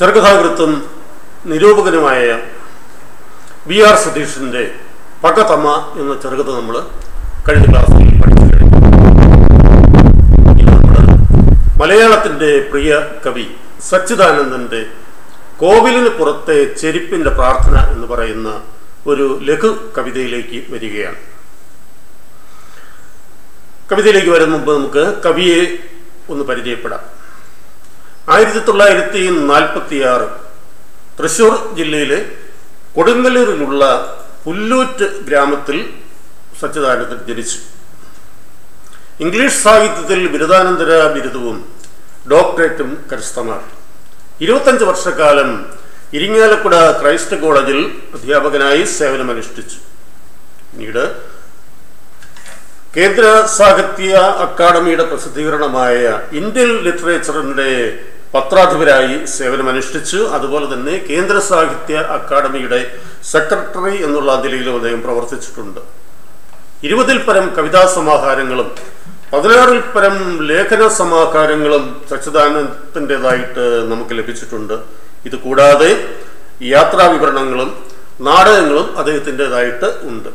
ചെറുകഥാകൃത്തും നിരൂപകനുമായ V R സതീഷിൻ്റെ പകതമ്മ എന്ന ചെറുകഥ നമ്മൾ കഴിഞ്ഞ ക്ലാസ്സിൽ പഠിച്ചു കഴിഞ്ഞു ഇനി നമ്മൾ മലയാളത്തിൻ്റെ പ്രിയ കവി സച്ചിദാനന്ദൻ്റെ കോവിലിന് പുറത്തെ ചെരുപ്പിൻ്റെ പ്രാർത്ഥന എന്ന് പറയുന്ന ഒരു ലഘു കവിതയിലേക്ക് വരികയാണ് കവിതയിലേക്ക് വരുന്ന മുമ്പ് നമുക്ക് കവിയെ ഒന്ന് പരിചയപ്പെടാം ആയിരത്തി തൊള്ളായിരത്തി നാൽപ്പത്തി ആറ് തൃശൂർ ജില്ലയിലെ കൊടുങ്ങല്ലൂരിലുള്ള പുല്ലൂറ്റ് ഗ്രാമത്തിൽ സച്ചിദാനന്ദൻ ജനിച്ചു ഇംഗ്ലീഷ് സാഹിത്യത്തിൽ ബിരുദാനന്തര ബിരുദവും ഡോക്ടറേറ്റും കരസ്ഥമാക്കി ഇരുപത്തഞ്ച് വർഷക്കാലം ഇരിങ്ങാലക്കുട ക്രൈസ്റ്റ് കോളേജിൽ അധ്യാപകനായി സേവനമനുഷ്ഠിച്ചു പിന്നീട് കേന്ദ്ര സാഹിത്യ അക്കാദമിയുടെ പ്രസിദ്ധീകരണമായ ഇന്ത്യൻ ലിറ്ററേച്ചറിൻ്റെ പത്രാധിപരായി സേവനമനുഷ്ഠിച്ചു അതുപോലെ തന്നെ കേന്ദ്ര സാഹിത്യ അക്കാദമിയുടെ സെക്രട്ടറി എന്നുള്ള നിലയിലും അദ്ദേഹം പ്രവർത്തിച്ചിട്ടുണ്ട് ഇരുപതിൽ പരം കവിതാ സമാഹാരങ്ങളും പതിനാറിൽ പരം ലേഖന സമാഹാരങ്ങളും സച്ചിദാനന്ദത്തിൻ്റെതായിട്ട് നമുക്ക് ലഭിച്ചിട്ടുണ്ട് ഇത് കൂടാതെ യാത്രാ വിവരണങ്ങളും നാടകങ്ങളും അദ്ദേഹത്തിൻ്റെതായിട്ട് ഉണ്ട്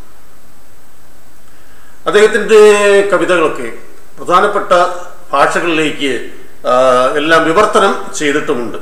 അദ്ദേഹത്തിൻ്റെ കവിതകളൊക്കെ പ്രധാനപ്പെട്ട ഭാഷകളിലേക്ക് ആ, എല്ലാം വിവർത്തനം ചെയ്തിട്ടുമുണ്ട്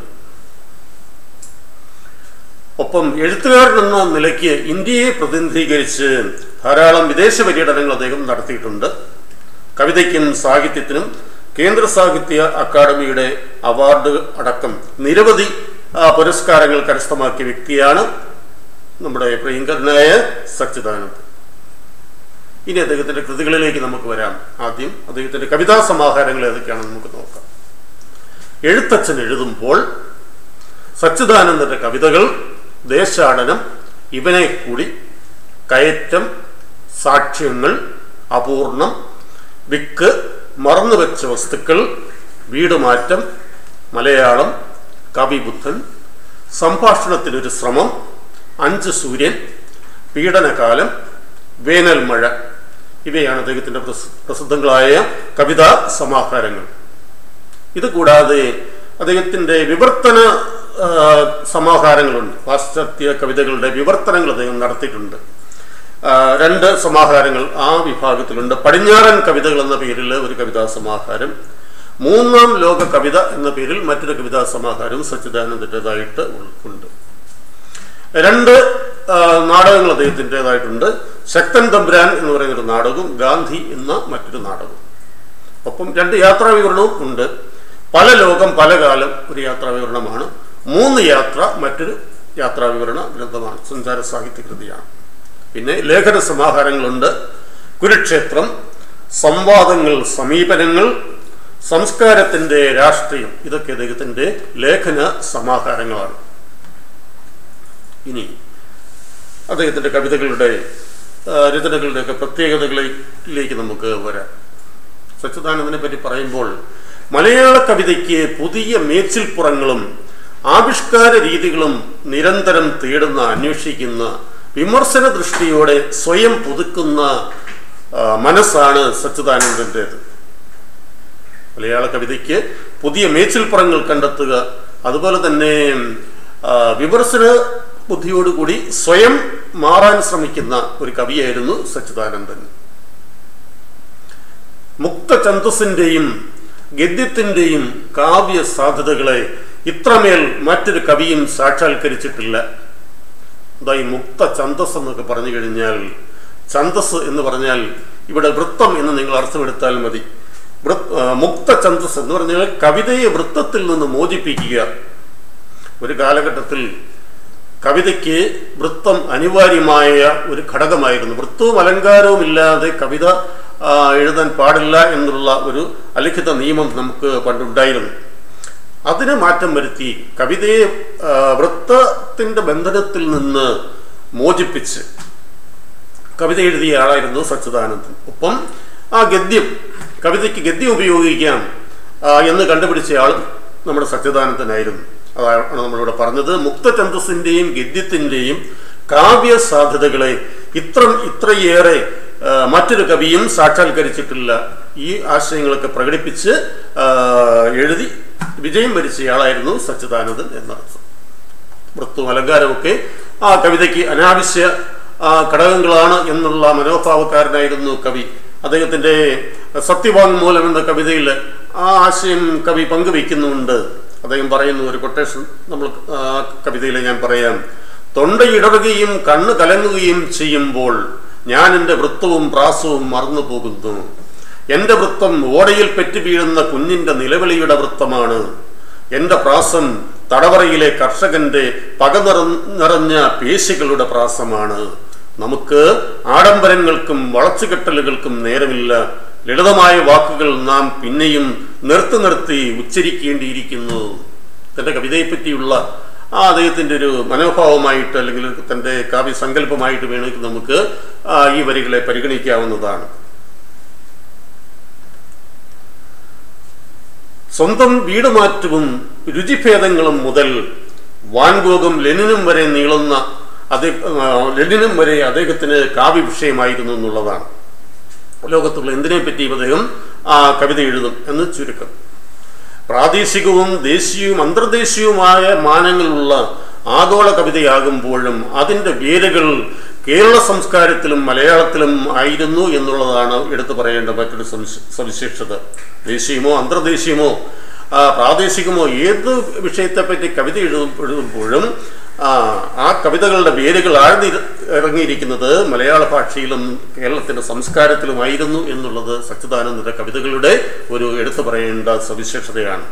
ഒപ്പം എഴുത്തുകാരൻ എന്ന നിലയ്ക്ക് ഇന്ത്യയെ പ്രതിനിധീകരിച്ച് ധാരാളം വിദേശ പര്യടനങ്ങൾ അദ്ദേഹം നടത്തിയിട്ടുണ്ട് കവിതയ്ക്കും സാഹിത്യത്തിനും കേന്ദ്ര സാഹിത്യ അക്കാദമിയുടെ അവാർഡ് അടക്കം നിരവധി ആ, പുരസ്കാരങ്ങൾ കരസ്ഥമാക്കിയ വ്യക്തിയാണ് നമ്മുടെ പ്രിയങ്കരനായ സച്ചിദാനന്ദ് ഇനി അദ്ദേഹത്തിന്റെ കൃതികളിലേക്ക് നമുക്ക് വരാം ആദ്യം അദ്ദേഹത്തിന്റെ കവിതാ സമാഹാരങ്ങൾ ഏതൊക്കെയാണെന്ന് നമുക്ക് നോക്കാം എഴുത്തച്ഛൻ എഴുതുമ്പോൾ സച്ചിദാനന്ദന്റെ കവിതകൾ ദേശാടനം ഇവനെ കൂടി കയറ്റം സാക്ഷ്യങ്ങൾ അപൂർണം വിക്ക് മറന്നുവെച്ച വസ്തുക്കൾ വീടുമാറ്റം മലയാളം കവിബുദ്ധൻ സംഭാഷണത്തിനൊരു ശ്രമം അഞ്ച് സൂര്യൻ പീഡനകാലം വേനൽ മഴ ഇവയാണ് അദ്ദേഹത്തിൻ്റെ പ്രസി- പ്രസിദ്ധങ്ങളായ കവിതാ സമാഹാരങ്ങൾ ഇത് കൂടാതെ അദ്ദേഹത്തിൻ്റെ വിവർത്തന ആ, സമാഹാരങ്ങളുണ്ട് പാശ്ചാത്യ കവിതകളുടെ വിവർത്തനങ്ങൾ അദ്ദേഹം നടത്തിയിട്ടുണ്ട് ആ, രണ്ട് സമാഹാരങ്ങൾ ആ വിഭാഗത്തിലുണ്ട് പടിഞ്ഞാറൻ കവിതകൾ എന്ന പേരിൽ ഒരു കവിതാ സമാഹാരം മൂന്നാം ലോക കവിത എന്ന പേരിൽ മറ്റൊരു കവിതാ സമാഹാരം സച്ചിദാനന്ദൻ്റെതായിട്ട് ഉണ്ട് രണ്ട് ആ, നാടകങ്ങൾ അദ്ദേഹത്തിൻ്റെതായിട്ടുണ്ട് ശക്തൻ തമ്പുരാൻ എന്ന് പറയുന്ന ഒരു നാടകവും ഗാന്ധി എന്ന മറ്റൊരു നാടകവും ഒപ്പം രണ്ട് യാത്രാ വിവരണവും ഉണ്ട് പല ലോകം പല കാലം ഒരു യാത്രാ വിവരണമാണ് മൂന്ന് യാത്ര മറ്റൊരു യാത്രാ വിവരണ ഗ്രന്ഥമാണ് സഞ്ചാര സാഹിത്യ കൃതിയാണ് പിന്നെ ലേഖന സമാഹാരങ്ങളുണ്ട് കുരുക്ഷേത്രം സംവാദങ്ങൾ സമീപനങ്ങൾ സംസ്കാരത്തിൻ്റെ രാഷ്ട്രീയം ഇതൊക്കെ അദ്ദേഹത്തിൻ്റെ ലേഖന സമാഹാരങ്ങളാണ് ഇനി അദ്ദേഹത്തിൻ്റെ കവിതകളുടെ ആ, രചനകളുടെയൊക്കെ പ്രത്യേകതകളിലേക്ക് നമുക്ക് വരാം സച്ചിദാനന്ദനെ പറ്റി പറയുമ്പോൾ മലയാള കവിതയ്ക്ക് പുതിയ മേച്ചിൽപ്പുറങ്ങളും ആവിഷ്കാര രീതികളും നിരന്തരം തേടുന്ന അന്വേഷിക്കുന്ന വിമർശന ദൃഷ്ടിയോടെ സ്വയം പുതുക്കുന്ന ആ, മനസ്സാണ് സച്ചിദാനന്ദൻ്റേത് മലയാള കവിതയ്ക്ക് പുതിയ മേച്ചിൽപ്പുറങ്ങൾ കണ്ടെത്തുക അതുപോലെ തന്നെ ആ, വിമർശന ബുദ്ധിയോടുകൂടി സ്വയം മാറാൻ ശ്രമിക്കുന്ന ഒരു കവിയായിരുന്നു സച്ചിദാനന്ദൻ മുക്തചന്തസിന്റെയും ഗദ്യത്തിൻ്റെയും കാവ്യ സാധ്യതകളെ ഇത്രമേൽ മറ്റൊരു കവിയും സാക്ഷാത്കരിച്ചിട്ടില്ല എന്താ ഈ മുക്ത ഛന്തസ് എന്നൊക്കെ പറഞ്ഞു കഴിഞ്ഞാൽ ഛന്തസ് എന്ന് പറഞ്ഞാൽ ഇവിടെ വൃത്തം എന്ന് നിങ്ങൾ അർത്ഥമെടുത്താൽ മതി വൃ- ആ, മുക്ത ഛന്തസ് എന്ന് പറഞ്ഞാൽ കവിതയെ വൃത്തത്തിൽ നിന്ന് മോചിപ്പിക്കുക ഒരു കാലഘട്ടത്തിൽ കവിതയ്ക്ക് വൃത്തം അനിവാര്യമായ ഒരു ഘടകമായിരുന്നു വൃത്തവും അലങ്കാരവും ഇല്ലാതെ കവിത ആ, എഴുതാൻ പാടില്ല എന്നുള്ള ഒരു അലിഖിത നിയമം നമുക്ക് പണ്ടുണ്ടായിരുന്നു അതിന് മാറ്റം വരുത്തി കവിതയെ ആ, വൃത്തത്തിന്റെ ബന്ധനത്തിൽ നിന്ന് മോചിപ്പിച്ച് കവിത എഴുതിയ ആളായിരുന്നു സച്ചിദാനന്ദൻ ഒപ്പം ആ ഗദ്യം കവിതയ്ക്ക് ഗദ്യം ഉപയോഗിക്കാം ആ, എന്ന് കണ്ടുപിടിച്ച ആൾ നമ്മുടെ സച്ചിദാനന്ദനായിരുന്നു അതാണ് നമ്മളിവിടെ പറഞ്ഞത് മുക്തചന്തസിൻ്റെയും ഗദ്യത്തിൻ്റെയും കാവ്യ സാധ്യതകളെ ഇത്ര ഇത്രയേറെ ആ, മറ്റൊരു കവിയും സാക്ഷാത്കരിച്ചിട്ടില്ല ഈ ആശയങ്ങളൊക്കെ പ്രകടിപ്പിച്ച് ആ, എഴുതി വിജയം വരിച്ചയാളായിരുന്നു സച്ചിദാനന്ദൻ എന്നർത്ഥം വൃത്തും അലങ്കാരമൊക്കെ ആ കവിതയ്ക്ക് അനാവശ്യ ആ, ഘടകങ്ങളാണ് എന്നുള്ള മനോഭാവക്കാരനായിരുന്നു കവി അദ്ദേഹത്തിന്റെ സത്യവാങ്മൂലം എന്ന കവിതയിൽ ആ ആശയം കവി പങ്കുവയ്ക്കുന്നുണ്ട് അദ്ദേഹം പറയുന്നു ഒരു കൊട്ടേഷൻ നമ്മൾ ആ കവിതയിൽ ഞാൻ പറയാം തൊണ്ടയിടറുകയും കണ്ണ് കലങ്ങുകയും ചെയ്യുമ്പോൾ ഞാൻ എൻ്റെ വൃത്തവും പ്രാസവും മറന്നു പോകുന്നു എൻ്റെ വൃത്തം ഓടയിൽ പെറ്റു വീഴുന്ന കുഞ്ഞിൻ്റെ നിലവിളിയുടെ വൃത്തമാണ് എൻ്റെ പ്രാസം തടവറയിലെ കർഷകന്റെ പക നിറ- നിറഞ്ഞ പേശികളുടെ പ്രാസമാണ് നമുക്ക് ആഡംബരങ്ങൾക്കും വളച്ചുകെട്ടലുകൾക്കും നേരമില്ല ലളിതമായ വാക്കുകൾ നാം പിന്നെയും നിർത്തി നിർത്തി ഉച്ചരിക്കേണ്ടിയിരിക്കുന്നു തന്റെ കവിതയെ പറ്റിയുള്ള ആ അദ്ദേഹത്തിന്റെ ഒരു മനോഭാവമായിട്ട് അല്ലെങ്കിൽ തന്റെ കാവ്യസങ്കല്പമായിട്ട് വേണമെങ്കിൽ നമുക്ക് ആ ഈ വരികളെ പരിഗണിക്കാവുന്നതാണ് സ്വന്തം വീട് മാറ്റവും രുചിഭേദങ്ങളും മുതൽ വാൻഗോഗും ലെനിനും വരെ നീളുന്ന അതേ ആ, ലെനിനും വരെ അദ്ദേഹത്തിന് കാവ്യ വിഷയമായിരുന്നു എന്നുള്ളതാണ് ലോകത്തുള്ള എന്തിനെ പറ്റിയും അദ്ദേഹം ആ കവിത എഴുതും എന്ന് ചുരുക്കം പ്രാദേശികവും ദേശീയവും അന്തർദേശീയവുമായ മാനങ്ങളുള്ള ആഗോള കവിതയാകുമ്പോഴും അതിൻ്റെ വേരുകൾ കേരള സംസ്കാരത്തിലും മലയാളത്തിലും ആയിരുന്നു എന്നുള്ളതാണ് എടുത്തു പറയേണ്ട മറ്റൊരു സംശ- സവിശേഷത ദേശീയമോ അന്തർദേശീയമോ ആ, പ്രാദേശികമോ ഏത് വിഷയത്തെപ്പറ്റി കവിത എഴുതും എഴുതുമ്പോഴും ആ, ആ കവിതകളുടെ വേരുകൾ ആഴ്ന്നി ഇറങ്ങിയിരിക്കുന്നത് മലയാള ഭാഷയിലും കേരളത്തിന്റെ സംസ്കാരത്തിലുമായിരുന്നു എന്നുള്ളത് സച്ചിദാനന്ദന്റെ കവിതകളുടെ ഒരു എടുത്തു പറയേണ്ട സവിശേഷതയാണ്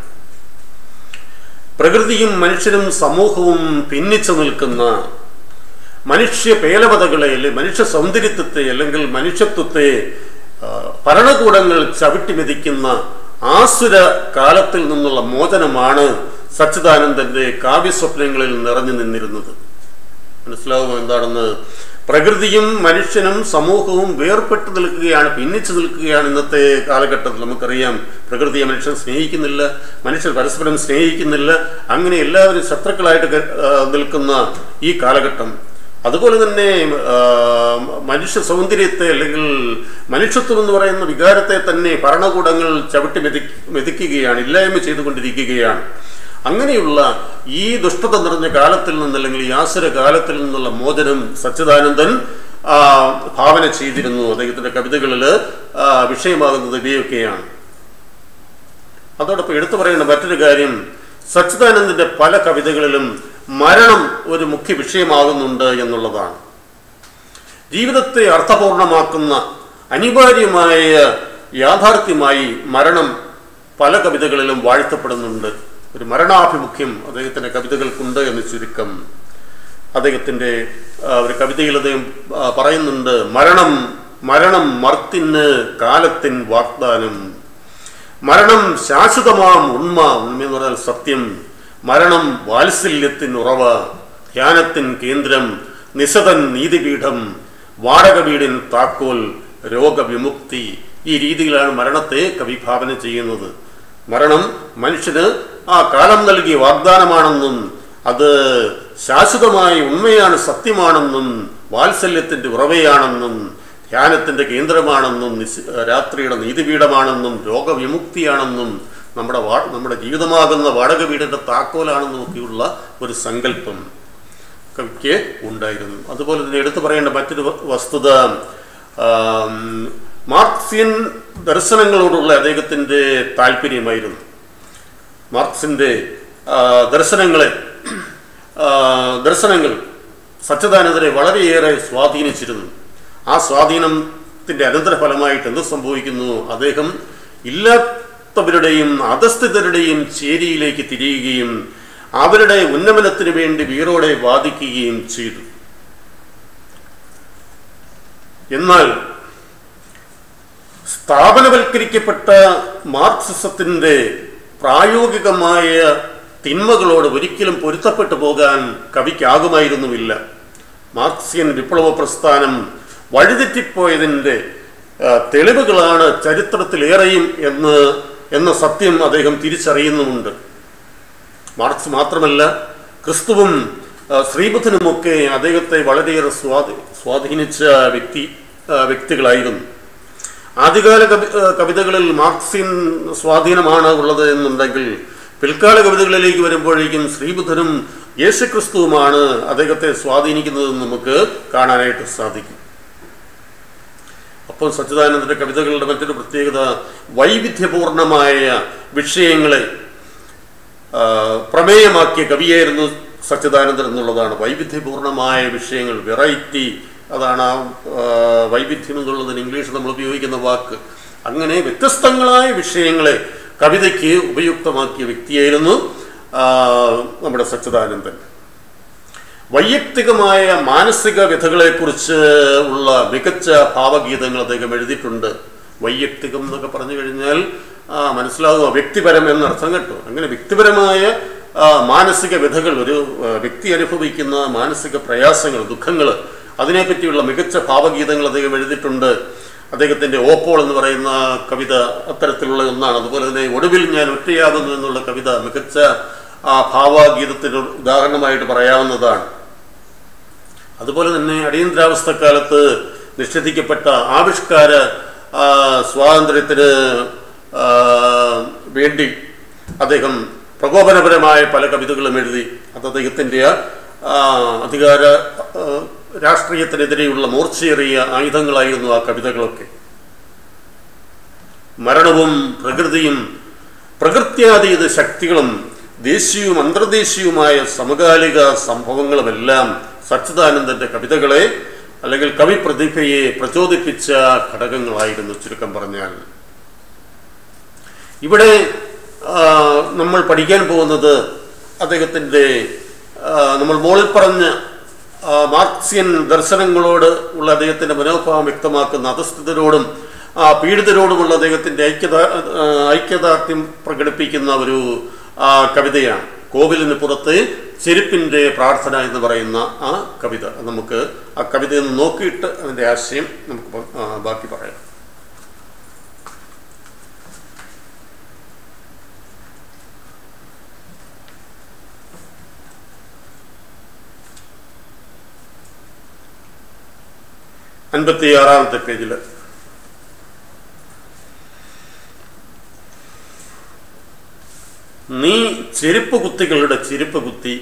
പ്രകൃതിയും മനുഷ്യരും സമൂഹവും ഭിന്നിച്ചു നിൽക്കുന്ന മനുഷ്യ പേലവതകളെ അല്ലെങ്കിൽ മനുഷ്യ സൗന്ദര്യത്വത്തെ അല്ലെങ്കിൽ മനുഷ്യത്വത്തെ ആ, ഭരണകൂടങ്ങൾ ചവിട്ടി മെതിക്കുന്ന ആസുര കാലത്തിൽ നിന്നുള്ള മോചനമാണ് സച്ചിദാനന്ദന്റെ കാവ്യസ്വപ്നങ്ങളിൽ നിറഞ്ഞു നിന്നിരുന്നത് മനസ്സിലാവുമോ എന്താണെന്ന് പ്രകൃതിയും മനുഷ്യനും സമൂഹവും വേർപെട്ട് നിൽക്കുകയാണ് ഭിന്നിച്ചു നിൽക്കുകയാണ് ഇന്നത്തെ കാലഘട്ടത്തിൽ നമുക്കറിയാം പ്രകൃതിയെ മനുഷ്യൻ സ്നേഹിക്കുന്നില്ല മനുഷ്യർ പരസ്പരം സ്നേഹിക്കുന്നില്ല അങ്ങനെ എല്ലാവരും ശത്രുക്കളായിട്ട് ക- ആ, നിൽക്കുന്ന ഈ കാലഘട്ടം അതുപോലെ തന്നെ ആ, മനുഷ്യ സൗന്ദര്യത്തെ അല്ലെങ്കിൽ മനുഷ്യത്വം എന്ന് പറയുന്ന വികാരത്തെ തന്നെ ഭരണകൂടങ്ങൾ ചവിട്ടി മെതി മെതിക്കുകയാണ് ഇല്ലായ്മ ചെയ്തുകൊണ്ടിരിക്കുകയാണ് അങ്ങനെയുള്ള ഈ ദുഷ്ടത നിറഞ്ഞ കാലത്തിൽ നിന്ന് അല്ലെങ്കിൽ ഈ ആസുര കാലത്തിൽ നിന്നുള്ള മോചനം സച്ചിദാനന്ദൻ ആ, ഭാവന ചെയ്തിരുന്നു അദ്ദേഹത്തിന്റെ കവിതകളിൽ ആ, വിഷയമാകുന്നത് ഇവയൊക്കെയാണ് അതോടൊപ്പം എടുത്തു പറയേണ്ട മറ്റൊരു കാര്യം സച്ചിദാനന്ദന്റെ പല കവിതകളിലും മരണം ഒരു മുഖ്യ വിഷയമാകുന്നുണ്ട് എന്നുള്ളതാണ് ജീവിതത്തെ അർത്ഥപൂർണമാക്കുന്ന അനിവാര്യമായ യാഥാർത്ഥ്യമായി മരണം പല കവിതകളിലും വാഴ്ത്തപ്പെടുന്നുണ്ട് ഒരു മരണാഭിമുഖ്യം അദ്ദേഹത്തിന്റെ കവിതകൾക്കുണ്ട് എന്ന് ചുരുക്കം അദ്ദേഹത്തിന്റെ ആ, ഒരു കവിതയിൽ അദ്ദേഹം ആ, പറയുന്നുണ്ട് മരണം മരണം മർത്തിന് കാലത്തിൻ വാഗ്ദാനം മരണം ശാശ്വതമാം ഉണ്മ ഉണ്മ എന്ന് പറഞ്ഞാൽ സത്യം മരണം വാത്സല്യത്തിൻ ഉറവ ധ്യാനത്തിൻ കേന്ദ്രം നിശതൻ നീതിപീഠം വാടക വീടിൻ താക്കോൽ രോഗവിമുക്തി ഈ രീതിയിലാണ് മരണത്തെ കവി ഭാവന ചെയ്യുന്നത് മരണം മനുഷ്യന് ആ കാലം നൽകിയ വാഗ്ദാനമാണെന്നും അത് ശാശ്വതമായ ഉണ്മയാണ് സത്യമാണെന്നും വാത്സല്യത്തിന്റെ ഉറവയാണെന്നും ധ്യാനത്തിന്റെ കേന്ദ്രമാണെന്നും നിസ്- രാത്രിയുടെ നീതിപീഠമാണെന്നും രോഗവിമുക്തിയാണെന്നും നമ്മുടെ വാ നമ്മുടെ ജീവിതമാകുന്ന വാടക വീടിന്റെ താക്കോലാണെന്നും ഒക്കെയുള്ള ഒരു സങ്കല്പം കവിക്ക് ഉണ്ടായിരുന്നു അതുപോലെ തന്നെ എടുത്തു പറയേണ്ട മറ്റൊരു വ- വസ്തുത ആം, മാർക്സിയൻ ദർശനങ്ങളോടുള്ള അദ്ദേഹത്തിന്റെ താല്പര്യമായിരുന്നു മാർക്സിന്റെ ആ, ദർശനങ്ങളെ ആ, ദർശനങ്ങൾ സച്ചിദാനന്ദനെ വളരെയേറെ സ്വാധീനിച്ചിരുന്നു ആ സ്വാധീനത്തിന്റെ അനന്തരഫലമായിട്ട് എന്ത് സംഭവിക്കുന്നു അദ്ദേഹം ഇല്ലാത്തവരുടെയും അധസ്ഥിതരുടെയും ചേരിയിലേക്ക് തിരിയുകയും അവരുടെ ഉന്നമനത്തിന് വേണ്ടി വീറോടെ വാദിക്കുകയും ചെയ്തു എന്നാൽ സ്ഥാപനവൽക്കരിക്കപ്പെട്ട മാർക്സിസത്തിന്റെ പ്രായോഗികമായ തിന്മകളോട് ഒരിക്കലും പൊരുത്തപ്പെട്ടു പോകാൻ കവിക്കാകുമായിരുന്നുമില്ല മാർക്സിയൻ വിപ്ലവ പ്രസ്ഥാനം വഴിതെറ്റിപ്പോയതിൻ്റെ ആ, തെളിവുകളാണ് ചരിത്രത്തിലേറെയും എന്ന് എന്ന സത്യം അദ്ദേഹം തിരിച്ചറിയുന്നുമുണ്ട് മാർക്സ് മാത്രമല്ല ക്രിസ്തുവും ആ, ശ്രീബുദ്ധനുമൊക്കെ അദ്ദേഹത്തെ വളരെയേറെ സ്വാധീ സ്വാധീനിച്ച വ്യക്തി ആ, വ്യക്തികളായിരുന്നു ആദ്യകാല കവി ആ, കവിതകളിൽ മാർക്സിൻ സ്വാധീനമാണ് ഉള്ളത് എന്നുണ്ടെങ്കിൽ പിൽക്കാല കവിതകളിലേക്ക് വരുമ്പോഴേക്കും ശ്രീബുദ്ധനും യേശുക്രിസ്തുവുമാണ് അദ്ദേഹത്തെ സ്വാധീനിക്കുന്നതെന്ന് നമുക്ക് കാണാനായിട്ട് സാധിക്കും അപ്പോൾ സച്ചിദാനന്ദന്റെ കവിതകളുടെ മറ്റൊരു പ്രത്യേകത വൈവിധ്യപൂർണമായ വിഷയങ്ങളെ ആ, പ്രമേയമാക്കിയ കവിയായിരുന്നു സച്ചിദാനന്ദൻ എന്നുള്ളതാണ് വൈവിധ്യപൂർണമായ വിഷയങ്ങൾ വെറൈറ്റി അതാണ് ആ ആ, വൈവിധ്യം എന്നുള്ളതിന് ഇംഗ്ലീഷ് നമ്മൾ ഉപയോഗിക്കുന്ന വാക്ക് അങ്ങനെ വ്യത്യസ്തങ്ങളായ വിഷയങ്ങളെ കവിതയ്ക്ക് ഉപയുക്തമാക്കിയ വ്യക്തിയായിരുന്നു ആ, നമ്മുടെ സച്ചിദാനന്ദൻ വൈയക്തികമായ മാനസിക വ്യഥകളെക്കുറിച്ച് ഉള്ള മികച്ച ഭാവഗീതങ്ങൾ അദ്ദേഹം എഴുതിയിട്ടുണ്ട് വൈയക്തികം എന്നൊക്കെ പറഞ്ഞു കഴിഞ്ഞാൽ ആ, മനസ്സിലാകുക വ്യക്തിപരം എന്നർത്ഥം കേട്ടോ അങ്ങനെ വ്യക്തിപരമായ ആ, മാനസിക വ്യഥകൾ ഒരു ആ, വ്യക്തി അനുഭവിക്കുന്ന മാനസിക പ്രയാസങ്ങൾ ദുഃഖങ്ങൾ അതിനെപ്പറ്റിയുള്ള മികച്ച ഭാവഗീതങ്ങൾ അദ്ദേഹം എഴുതിയിട്ടുണ്ട് അദ്ദേഹത്തിൻ്റെ ഓപ്പോൾ എന്ന് പറയുന്ന കവിത അത്തരത്തിലുള്ള ഒന്നാണ് അതുപോലെ തന്നെ ഒടുവിൽ ഞാൻ ഒറ്റയാകുന്നു എന്നുള്ള കവിത മികച്ച ആ ഭാവഗീതത്തിന് ഉദാഹരണമായിട്ട് പറയാവുന്നതാണ് അതുപോലെ തന്നെ അടിയന്തരാവസ്ഥക്കാലത്ത് നിഷേധിക്കപ്പെട്ട ആവിഷ്കാര ആ, സ്വാതന്ത്ര്യത്തിന് ആ, വേണ്ടി അദ്ദേഹം പ്രകോപനപരമായ പല കവിതകളും എഴുതി അത് അദ്ദേഹത്തിൻ്റെ ആ, അധികാര ആ, രാഷ്ട്രീയത്തിനെതിരെയുള്ള മൂർച്ചയേറിയ ആയുധങ്ങളായിരുന്നു ആ കവിതകളൊക്കെ മരണവും പ്രകൃതിയും പ്രകൃത്യാതീത ശക്തികളും ദേശീയവും അന്തർദേശീയവുമായ സമകാലിക സംഭവങ്ങളുമെല്ലാം സച്ചിദാനന്ദന്റെ കവിതകളെ അല്ലെങ്കിൽ കവി പ്രതിഭയെ പ്രചോദിപ്പിച്ച ഘടകങ്ങളായിരുന്നു ചുരുക്കം പറഞ്ഞാൽ ഇവിടെ ആ, നമ്മൾ പഠിക്കാൻ പോകുന്നത് അദ്ദേഹത്തിൻ്റെ ആ, നമ്മൾ മുകളിൽ പറഞ്ഞ ആ, മാർക്സിയൻ ദർശനങ്ങളോട് ഉള്ള അദ്ദേഹത്തിൻ്റെ മനോഭാവം വ്യക്തമാക്കുന്ന അധസ്ഥിതരോടും ആ, പീഡിതരോടുമുള്ള അദ്ദേഹത്തിൻ്റെ ഐക്യത ആ, ഐക്യദാർഢ്യം പ്രകടിപ്പിക്കുന്ന ഒരു ആ, കവിതയാണ് കോവിലിന് പുറത്ത് ചെരുപ്പിൻ്റെ പ്രാർത്ഥന എന്ന് പറയുന്ന ആ കവിത അത് നമുക്ക് ആ കവിതയൊന്ന് നോക്കിയിട്ട് അതിൻ്റെ ആശയം നമുക്ക് പ- ആ, ബാക്കി പറയാം അൻപത്തി ആറാമത്തെ പേജിൽ നീ ചെരുപ്പ് കുത്തികളുടെ ചെരുപ്പ് കുത്തി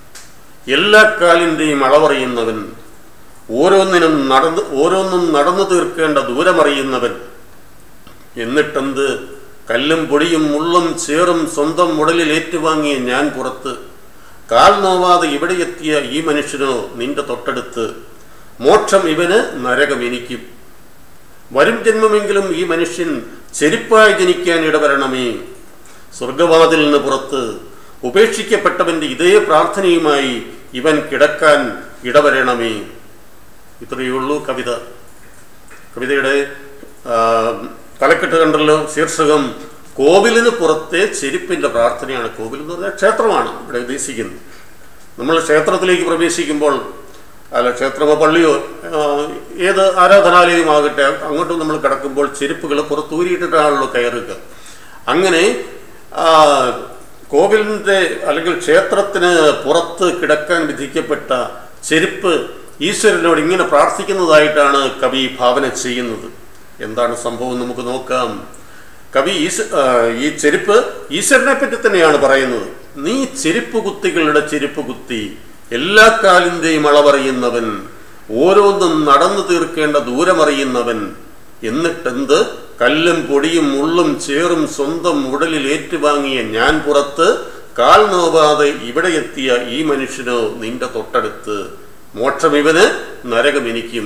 എല്ലാ കാലിൻ്റെയും അളവറിയുന്നവൻ ഓരോന്നിനും നടന്ന് ഓരോന്നും നടന്നു തീർക്കേണ്ട ദൂരമറിയുന്നവൻ എന്നിട്ടെന്ത് കല്ലും പൊടിയും മുള്ളും ചേറും സ്വന്തം ഉടലിൽ ഏറ്റുവാങ്ങിയ ഞാൻ പുറത്ത് കാൽ നോവാതെ ഇവിടെ എത്തിയ ഈ മനുഷ്യനോ നിന്റെ തൊട്ടടുത്ത് മോക്ഷം ഇവന് നരകം എനിക്കും വരും ജന്മമെങ്കിലും ഈ മനുഷ്യൻ ചെരുപ്പായി ജനിക്കാൻ ഇടവരണമേ സ്വർഗവാതിലിന് പുറത്ത് ഉപേക്ഷിക്കപ്പെട്ടവന്റെ ഇതേ പ്രാർത്ഥനയുമായി ഇവൻ കിടക്കാൻ ഇടവരണമേ ഇത്രയേ ഉള്ളൂ കവിത കവിതയുടെ ആ, തലക്കെട്ട് കണ്ടല്ലോ ശീർഷകം കോവിലിന് പുറത്തെ ചെരുപ്പിന്റെ പ്രാർത്ഥനയാണ് കോവിൽ എന്ന് പറഞ്ഞാൽ ക്ഷേത്രമാണ് ഇവിടെ ഉദ്ദേശിക്കുന്നത് നമ്മൾ ക്ഷേത്രത്തിലേക്ക് പ്രവേശിക്കുമ്പോൾ അല്ല ക്ഷേത്രമോ പള്ളിയോ ആ, ഏത് ആരാധനാലയമാകട്ടെ അങ്ങോട്ടും നമ്മൾ കിടക്കുമ്പോൾ ചെരുപ്പുകൾ പുറത്തൂരിയിട്ടിട്ടാണല്ലോ കയറുക അങ്ങനെ ആ, കോവിലിൻ്റെ അല്ലെങ്കിൽ ക്ഷേത്രത്തിന് പുറത്ത് കിടക്കാൻ വിധിക്കപ്പെട്ട ചെരുപ്പ് ഈശ്വരനോട് ഇങ്ങനെ പ്രാർത്ഥിക്കുന്നതായിട്ടാണ് കവി ഭാവന ചെയ്യുന്നത് എന്താണ് സംഭവം നമുക്ക് നോക്കാം കവി ഈശ ആ, ഈ ചെരുപ്പ് ഈശ്വരനെ പറ്റി തന്നെയാണ് പറയുന്നത് നീ ചെരുപ്പ് കുത്തികളുടെ ചെരുപ്പ് കുത്തി എല്ലാ കാലിൻ്റെയും അളവറിയുന്നവൻ ഓരോന്നും നടന്നു തീർക്കേണ്ട ദൂരമറിയുന്നവൻ എന്നിട്ടെന്ത് കല്ലും പൊടിയും മുള്ളും ചേറും സ്വന്തം ഉടലിൽ ഏറ്റുവാങ്ങിയ ഞാൻ പുറത്ത് കാൽ നോവാതെ ഇവിടെ എത്തിയ ഈ മനുഷ്യനോ നിന്റെ തൊട്ടടുത്ത് മോക്ഷം ഇവന് നരകം എനിക്കും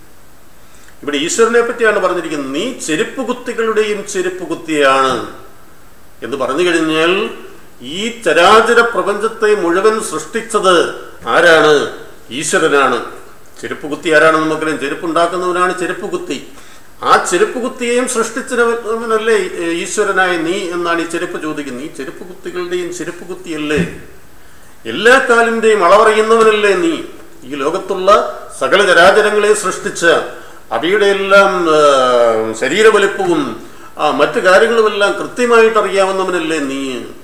ഇവിടെ ഈശ്വരനെ പറ്റിയാണ് പറഞ്ഞിരിക്കുന്നത് നീ ചെരുപ്പ് കുത്തികളുടെയും ചെരുപ്പ് കുത്തിയാണ് എന്ന് പറഞ്ഞു കഴിഞ്ഞാൽ ഈ ചരാചര പ്രപഞ്ചത്തെ മുഴുവൻ സൃഷ്ടിച്ചത് ആരാണ് ഈശ്വരനാണ് ചെരുപ്പ് കുത്തി ആരാണെന്ന് നമുക്കറിയാം ചെരുപ്പുണ്ടാക്കുന്നവനാണ് ചെരുപ്പ് കുത്തി ആ ചെരുപ്പ് കുത്തിയെയും സൃഷ്ടിച്ചവനല്ലേ ഏ, ഈശ്വരനായ നീ എന്നാണ് ഈ ചെരുപ്പ് ചോദിക്കുന്നത് ഈ ചെരുപ്പ് കുത്തികളുടെയും ചെരുപ്പ് കുത്തിയല്ലേ എല്ലാ കാലിൻ്റെയും അളവറിയുന്നവനല്ലേ നീ ഈ ലോകത്തുള്ള സകല ചരാചരങ്ങളെ സൃഷ്ടിച്ച അവയുടെ എല്ലാം ആ, ശരീരവലിപ്പവും ആ മറ്റു കാര്യങ്ങളുമെല്ലാം കൃത്യമായിട്ട് അറിയാവുന്നവനല്ലേ നീ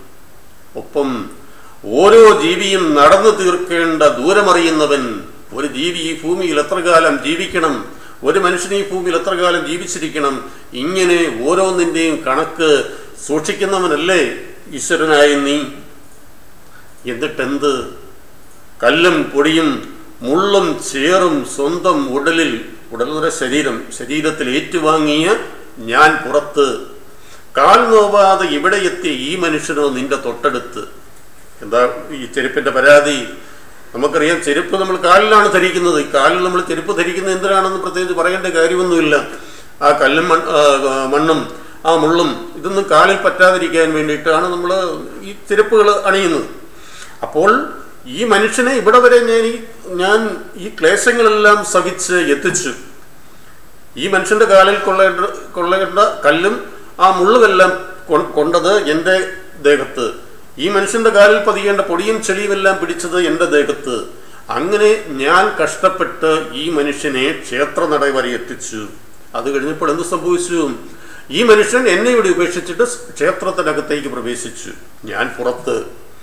ഒപ്പം ഓരോ ജീവിയും നടന്നു തീർക്കേണ്ട ദൂരമറിയുന്നവൻ ഒരു ജീവി ഈ ഭൂമിയിൽ എത്ര കാലം ജീവിക്കണം ഒരു മനുഷ്യൻ ഈ ഭൂമിയിൽ എത്ര കാലം ജീവിച്ചിരിക്കണം ഇങ്ങനെ ഓരോന്നിൻ്റെയും കണക്ക് സൂക്ഷിക്കുന്നവനല്ലേ ഈശ്വരനായ നീ എന്നിട്ടെന്ത് കല്ലും പൊടിയും മുള്ളും ചേറും സ്വന്തം ഉടലിൽ ഉടലുടെ ശരീരം ശരീരത്തിൽ ഏറ്റുവാങ്ങിയ ഞാൻ പുറത്ത് കാൽ നോവാതെ ഇവിടെ എത്തിയ ഈ മനുഷ്യനോ നിന്റെ തൊട്ടടുത്ത് എന്താ ഈ ചെരുപ്പിന്റെ പരാതി നമുക്കറിയാം ചെരുപ്പ് നമ്മൾ കാലിലാണ് ധരിക്കുന്നത് ഈ കാലിൽ നമ്മൾ ചെരുപ്പ് ധരിക്കുന്നത് എന്തിനാണെന്ന് പ്രത്യേകിച്ച് പറയേണ്ട കാര്യമൊന്നുമില്ല ആ കല്ലും മൺ ആ, മണ്ണും ആ മുള്ളും ഇതൊന്നും കാലിൽ പറ്റാതിരിക്കാൻ വേണ്ടിയിട്ടാണ് നമ്മൾ ഈ ചെരുപ്പുകൾ അണിയുന്നത് അപ്പോൾ ഈ മനുഷ്യനെ ഇവിടെ വരെ ഞാൻ ഈ ഞാൻ ഈ ക്ലേശങ്ങളെല്ലാം സഹിച്ച് എത്തിച്ചു ഈ മനുഷ്യന്റെ കാലിൽ കൊള്ളേണ്ട കൊള്ളേണ്ട കല്ലും ആ മുള്ളുമെല്ലാം കൊ- കൊണ്ടത് എൻ്റെ ദേഹത്ത് ഈ മനുഷ്യന്റെ കാലിൽ പതിയേണ്ട പൊടിയും ചെളിയും എല്ലാം പിടിച്ചത് എൻ്റെ ദേഹത്ത് അങ്ങനെ ഞാൻ കഷ്ടപ്പെട്ട് ഈ മനുഷ്യനെ ക്ഷേത്രനട വരെ എത്തിച്ചു അത് കഴിഞ്ഞപ്പോൾ എന്ത് സംഭവിച്ചു ഈ മനുഷ്യൻ എന്നെ ഇവിടെ ഉപേക്ഷിച്ചിട്ട് ക്ഷേത്രത്തിനകത്തേക്ക് പ്രവേശിച്ചു ഞാൻ പുറത്ത്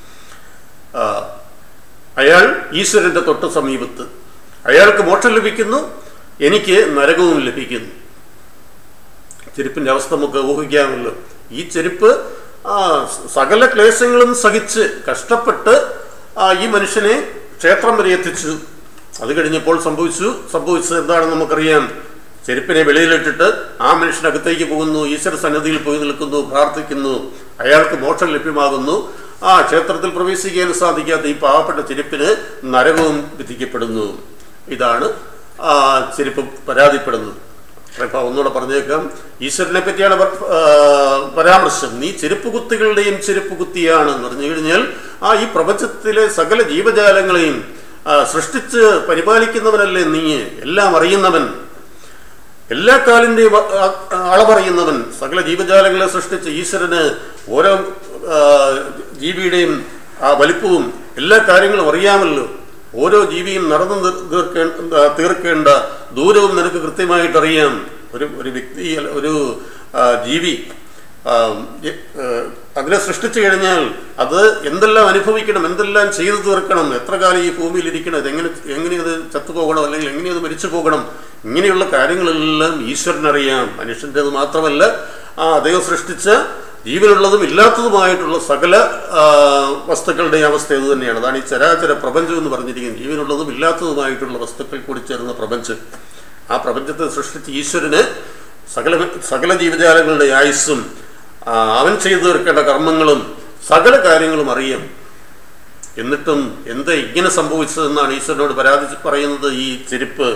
ആ, അയാൾ ഈശ്വരന്റെ തൊട്ട് സമീപത്ത് അയാൾക്ക് മോക്ഷം ലഭിക്കുന്നു എനിക്ക് നരകവും ലഭിക്കുന്നു ചെരുപ്പിന്റെ അവസ്ഥ നമുക്ക് ഊഹിക്കാമല്ലോ ഈ ചെരുപ്പ് ആ, സകല ക്ലേശങ്ങളും സഹിച്ച് കഷ്ടപ്പെട്ട് ആ, ഈ മനുഷ്യനെ ക്ഷേത്രം വരെ എത്തിച്ചു അത് കഴിഞ്ഞപ്പോൾ സംഭവിച്ചു സംഭവിച്ചത് എന്താണെന്ന് നമുക്കറിയാം ചെരുപ്പിനെ വെളിയിലിട്ടിട്ട് ആ മനുഷ്യനകത്തേക്ക് പോകുന്നു ഈശ്വര സന്നദ്ധിയിൽ പോയി നിൽക്കുന്നു പ്രാർത്ഥിക്കുന്നു അയാൾക്ക് മോക്ഷം ലഭ്യമാകുന്നു ആ ക്ഷേത്രത്തിൽ പ്രവേശിക്കാൻ സാധിക്കാത്ത ഈ പാവപ്പെട്ട ചെരുപ്പിന് നരകവും വിധിക്കപ്പെടുന്നു ഇതാണ് ആ ചെരുപ്പ് പരാതിപ്പെടുന്നത് ഇപ്പൊ ഒന്നുകൂടെ പറഞ്ഞേക്കാം ഈശ്വരനെ പറ്റിയാണ് പ- ആ, പരാമർശം നീ ചെരുപ്പ് കുത്തികളുടെയും ചെരുപ്പ് കുത്തിയാണ് എന്ന് പറഞ്ഞു കഴിഞ്ഞാൽ ആ ഈ പ്രപഞ്ചത്തിലെ സകല ജീവജാലങ്ങളെയും ആ, സൃഷ്ടിച്ച് പരിപാലിക്കുന്നവനല്ലേ നീ എല്ലാം അറിയുന്നവൻ എല്ലാ കാലിൻ്റെയും അ- അ- അളവറിയുന്നവൻ സകല ജീവജാലങ്ങളെ സൃഷ്ടിച്ച ഈശ്വരന് ഓരോ ആ, ജീവിയുടെയും ആ വലിപ്പവും എല്ലാ കാര്യങ്ങളും അറിയാമല്ലോ ഓരോ ജീവിയും നടന്നു തീർ- തീർക്കേണ്ട തീർക്കേണ്ട ദൂരവും നിനക്ക് കൃത്യമായിട്ട് അറിയാം ഒരു ഒരു വ്യക്തി അല്ല, ഒരു ആ, ജീവി ആ, എ- ആ, അതിനെ സൃഷ്ടിച്ചു കഴിഞ്ഞാൽ അത് എന്തെല്ലാം അനുഭവിക്കണം എന്തെല്ലാം ചെയ്തു തീർക്കണം എത്ര കാലം ഈ ഭൂമിയിൽ ഇരിക്കണം ഇതെങ്ങനെ എങ്ങനെ അത് ചത്തുപോകണം അല്ലെങ്കിൽ എങ്ങനെ അത് മരിച്ചു പോകണം ഇങ്ങനെയുള്ള കാര്യങ്ങളെല്ലാം ഈശ്വരനറിയാം മനുഷ്യൻ്റെത് മാത്രമല്ല ആ അദ്ദേഹം സൃഷ്ടിച്ച ജീവനുള്ളതും ഇല്ലാത്തതുമായിട്ടുള്ള സകല ആ, വസ്തുക്കളുടെ അവസ്ഥ ഇത് തന്നെയാണ് അതാണ് ഈ ചരാചര പ്രപഞ്ചം എന്ന് പറഞ്ഞിരിക്കുന്നത് ജീവനുള്ളതും ഇല്ലാത്തതുമായിട്ടുള്ള വസ്തുക്കൾ കൂടി ചേർന്ന പ്രപഞ്ചം ആ പ്രപഞ്ചത്തെ സൃഷ്ടിച്ച ഈശ്വരന് സകല സകല ജീവജാലങ്ങളുടെ ആയുസ്സും ആ, അവൻ ചെയ്തു തീർക്കേണ്ട കർമ്മങ്ങളും സകല കാര്യങ്ങളും അറിയാം എന്നിട്ടും എന്താ ഇങ്ങനെ സംഭവിച്ചതെന്നാണ് ഈശ്വരനോട് പരാതി പറയുന്നത് ഈ ചെരുപ്പ്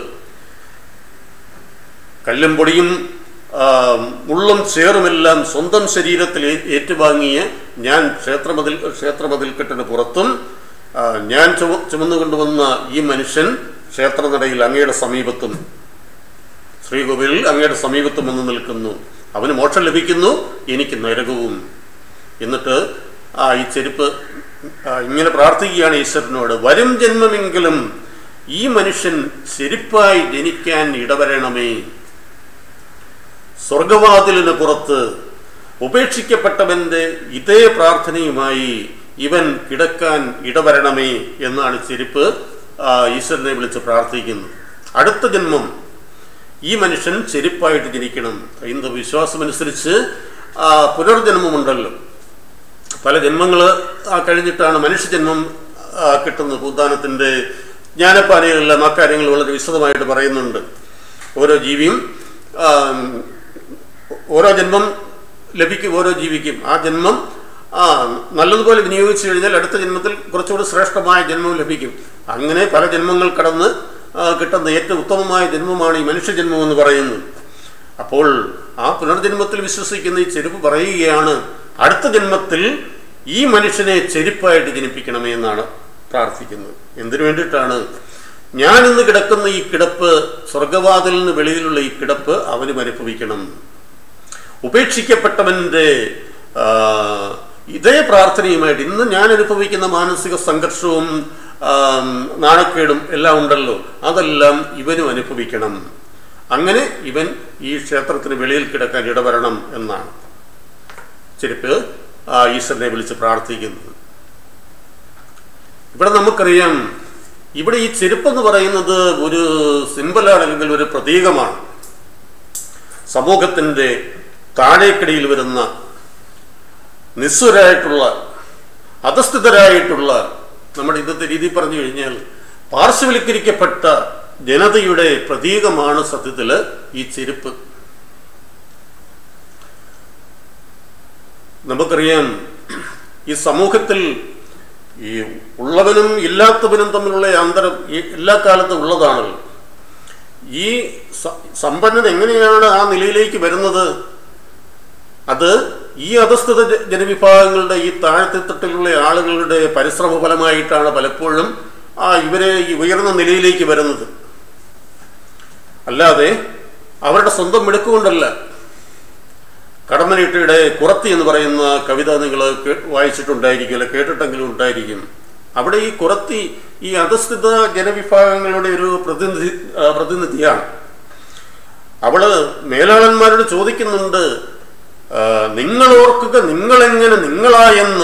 കല്ലും പൊടിയും ആ, മുള്ളും ചേറുമെല്ലാം സ്വന്തം ശരീരത്തിൽ ഏ- ഏറ്റുവാങ്ങിയ ഞാൻ ക്ഷേത്രമതിൽ ക്ഷേത്രമതിൽക്കെട്ടിന് പുറത്തും ആ, ഞാൻ ചുമ ചുമന്നുകൊണ്ടുവന്ന ഈ മനുഷ്യൻ ക്ഷേത്രനടയിൽ അങ്ങയുടെ സമീപത്തും ശ്രീകോവിലിൽ അങ്ങയുടെ സമീപത്തും വന്ന് നിൽക്കുന്നു അവന് മോക്ഷം ലഭിക്കുന്നു എനിക്ക് നരകവും എന്നിട്ട് ആ ഈ ചെരുപ്പ് ആ, ഇങ്ങനെ പ്രാർത്ഥിക്കുകയാണ് ഈശ്വരനോട് വരും ജന്മമെങ്കിലും ഈ മനുഷ്യൻ ചെരുപ്പായി ജനിക്കാൻ ഇടവരണമേ സ്വർഗവാതിലിന് പുറത്ത് ഉപേക്ഷിക്കപ്പെട്ടവന്റെ ഇതേ പ്രാർത്ഥനയുമായി ഇവൻ കിടക്കാൻ ഇടവരണമേ എന്നാണ് ചെരുപ്പ് ആ, ഈശ്വരനെ വിളിച്ച് പ്രാർത്ഥിക്കുന്നത് അടുത്ത ജന്മം ഈ മനുഷ്യൻ ചെരുപ്പായിട്ട് ജനിക്കണം ഹൈന്ദവ വിശ്വാസമനുസരിച്ച് ആ, പുനർജന്മമുണ്ടല്ലോ പല ജന്മങ്ങൾ കഴിഞ്ഞിട്ടാണ് മനുഷ്യജന്മം ആ, കിട്ടുന്നത് ഭൂദാനത്തിൻ്റെ ജ്ഞാനപ്പാനയിലെല്ലാം ആ കാര്യങ്ങൾ വളരെ വിശദമായിട്ട് പറയുന്നുണ്ട് ഓരോ ജീവിയും ആ, ഓരോ ജന്മം ലഭിക്കും ഓരോ ജീവിക്കും ആ ജന്മം ആ നല്ലതുപോലെ വിനിയോഗിച്ചു കഴിഞ്ഞാൽ അടുത്ത ജന്മത്തിൽ കുറച്ചുകൂടി ശ്രേഷ്ഠമായ ജന്മം ലഭിക്കും അങ്ങനെ പല ജന്മങ്ങൾ കടന്ന് ആ, കിട്ടുന്ന ഏറ്റവും ഉത്തമമായ ജന്മമാണ് ഈ മനുഷ്യജന്മം എന്ന് പറയുന്നത് അപ്പോൾ ആ പുനർജന്മത്തിൽ വിശ്വസിക്കുന്ന ഈ ചെരുപ്പ് പറയുകയാണ് അടുത്ത ജന്മത്തിൽ ഈ മനുഷ്യനെ ചെരുപ്പായിട്ട് ജനിപ്പിക്കണമേ എന്നാണ് പ്രാർത്ഥിക്കുന്നത് എന്തിനു വേണ്ടിയിട്ടാണ് ഞാൻ ഇന്ന് കിടക്കുന്ന ഈ കിടപ്പ് സ്വർഗവാതിലിന് വെളിയിലുള്ള ഈ കിടപ്പ് അവനും അനുഭവിക്കണം ഉപേക്ഷിക്കപ്പെട്ടവന്റെ ആ, ഇതേ പ്രാർത്ഥനയുമായിട്ട് ഇന്ന് ഞാൻ അനുഭവിക്കുന്ന മാനസിക സംഘർഷവും ആ, നാണക്കേടും എല്ലാം ഉണ്ടല്ലോ അതെല്ലാം ഇവനും അനുഭവിക്കണം അങ്ങനെ ഇവൻ ഈ ക്ഷേത്രത്തിന് വെളിയിൽ കിടക്കാൻ ഇടവരണം എന്നാണ് ചെരുപ്പ് ആ ഈശ്വരനെ വിളിച്ച് പ്രാർത്ഥിക്കുന്നത് ഇവിടെ നമുക്കറിയാം ഇവിടെ ഈ ചെരുപ്പെന്ന് പറയുന്നത് ഒരു സിമ്പലാണ് അല്ലെങ്കിൽ ഒരു പ്രതീകമാണ് സമൂഹത്തിൻ്റെ താഴേക്കടിയിൽ വരുന്ന നിസ്വരായിട്ടുള്ള അധസ്ഥിതരായിട്ടുള്ള നമ്മുടെ ഇന്നത്തെ രീതി പറഞ്ഞു കഴിഞ്ഞാൽ പാർശ്വവൽക്കരിക്കപ്പെട്ട ജനതയുടെ പ്രതീകമാണ് സത്യത്തിൽ ഈ ചെരുപ്പ് നമുക്കറിയാം ഈ സമൂഹത്തിൽ ഈ ഉള്ളവനും ഇല്ലാത്തവനും തമ്മിലുള്ള അന്തരം ഈ എല്ലാ കാലത്തും ഉള്ളതാണല്ലോ ഈ സ- സമ്പന്നൻ എങ്ങനെയാണ് ആ നിലയിലേക്ക് വരുന്നത് അത് ഈ അധസ്ഥിത ജ- ജനവിഭാഗങ്ങളുടെ ഈ താഴെത്തട്ടിലുള്ള ആളുകളുടെ പരിശ്രമ ഫലമായിട്ടാണ് പലപ്പോഴും ആ ഇവരെ ഈ ഉയർന്ന നിലയിലേക്ക് വരുന്നത് അല്ലാതെ അവരുടെ സ്വന്തം മിടുക്കുകൊണ്ടല്ല കടമ്മനിട്ടയുടെ കുറത്തി എന്ന് പറയുന്ന കവിത നിങ്ങൾ കേ- വായിച്ചിട്ടുണ്ടായിരിക്കും അല്ലെ കേട്ടിട്ടെങ്കിലും ഉണ്ടായിരിക്കും അവിടെ ഈ കുറത്തി ഈ അധസ്ഥിത ജനവിഭാഗങ്ങളുടെ ഒരു പ്രതിനിധി ആ, പ്രതിനിധിയാണ് അവള് മേലാളന്മാരോട് ചോദിക്കുന്നുണ്ട് ആ, നിങ്ങൾ ഓർക്കുക നിങ്ങളെങ്ങനെ നിങ്ങളായെന്ന്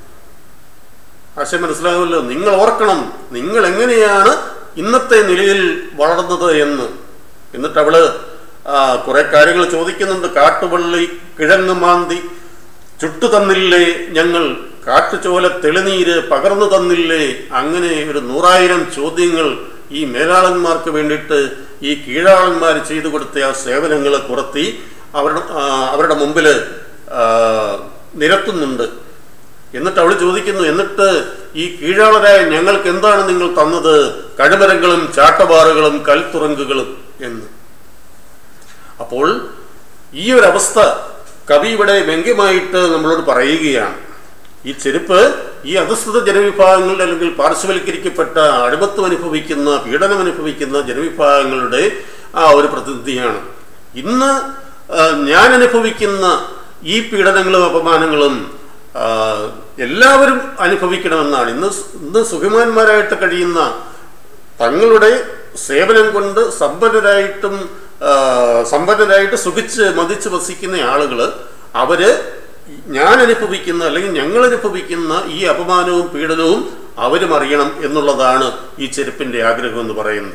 ആശയം മനസ്സിലാകുമല്ലോ നിങ്ങൾ ഓർക്കണം നിങ്ങൾ എങ്ങനെയാണ് ഇന്നത്തെ നിലയിൽ വളർന്നത് എന്ന് എന്നിട്ട് അവള് ആ, കുറെ കാര്യങ്ങൾ ചോദിക്കുന്നുണ്ട് കാട്ടുപള്ളി കിഴങ്ങ് മാന്തി ചുട്ടു തന്നില്ലേ ഞങ്ങൾ കാട്ടുചോല തെളിനീര് പകർന്നു തന്നില്ലേ അങ്ങനെ ഒരു നൂറായിരം ചോദ്യങ്ങൾ ഈ മേലാളന്മാർക്ക് വേണ്ടിയിട്ട് ഈ കീഴാളന്മാർ ചെയ്തു കൊടുത്ത ആ സേവനങ്ങൾ കുറത്തി അവരുടെ ആ, അവരുടെ മുമ്പിൽ ആ, നിരത്തുന്നുണ്ട് എന്നിട്ട് അവൾ ചോദിക്കുന്നു എന്നിട്ട് ഈ കീഴാളരായ ഞങ്ങൾക്ക് എന്താണ് നിങ്ങൾ തന്നത് കഴുമരങ്ങളും ചാട്ടവാറുകളും കൽത്തുറങ്കുകളും എന്ന് അപ്പോൾ ഈ ഒരു അവസ്ഥ കവി ഇവിടെ വ്യംഗ്യമായിട്ട് നമ്മളോട് പറയുകയാണ് ഈ ചെരുപ്പ് ഈ അധസ്ഥിത ജനവിഭാഗങ്ങളുടെ അല്ലെങ്കിൽ പാർശ്വവൽക്കരിക്കപ്പെട്ട അടിമത്വം അനുഭവിക്കുന്ന പീഡനം അനുഭവിക്കുന്ന ജനവിഭാഗങ്ങളുടെ ആ ഒരു പ്രതിനിധിയാണ് ഇന്ന് ആ, ഞാൻ അനുഭവിക്കുന്ന ഈ പീഡനങ്ങളും അപമാനങ്ങളും ആ, എല്ലാവരും അനുഭവിക്കണമെന്നാണ് ഇന്ന് സ്- ഇന്ന് സുഖമാന്മാരായിട്ട് കഴിയുന്ന തങ്ങളുടെ സേവനം കൊണ്ട് സമ്പന്നരായിട്ടും ആ, സമ്പന്നരായിട്ട് സുഖിച്ച് മതിച്ച് വസിക്കുന്ന ആളുകൾ അവര് ഞാൻ അനുഭവിക്കുന്ന അല്ലെങ്കിൽ ഞങ്ങൾ അനുഭവിക്കുന്ന ഈ അപമാനവും പീഡനവും അവരും അറിയണം എന്നുള്ളതാണ് ഈ ചെരുപ്പിന്റെ ആഗ്രഹം എന്ന് പറയുന്നത്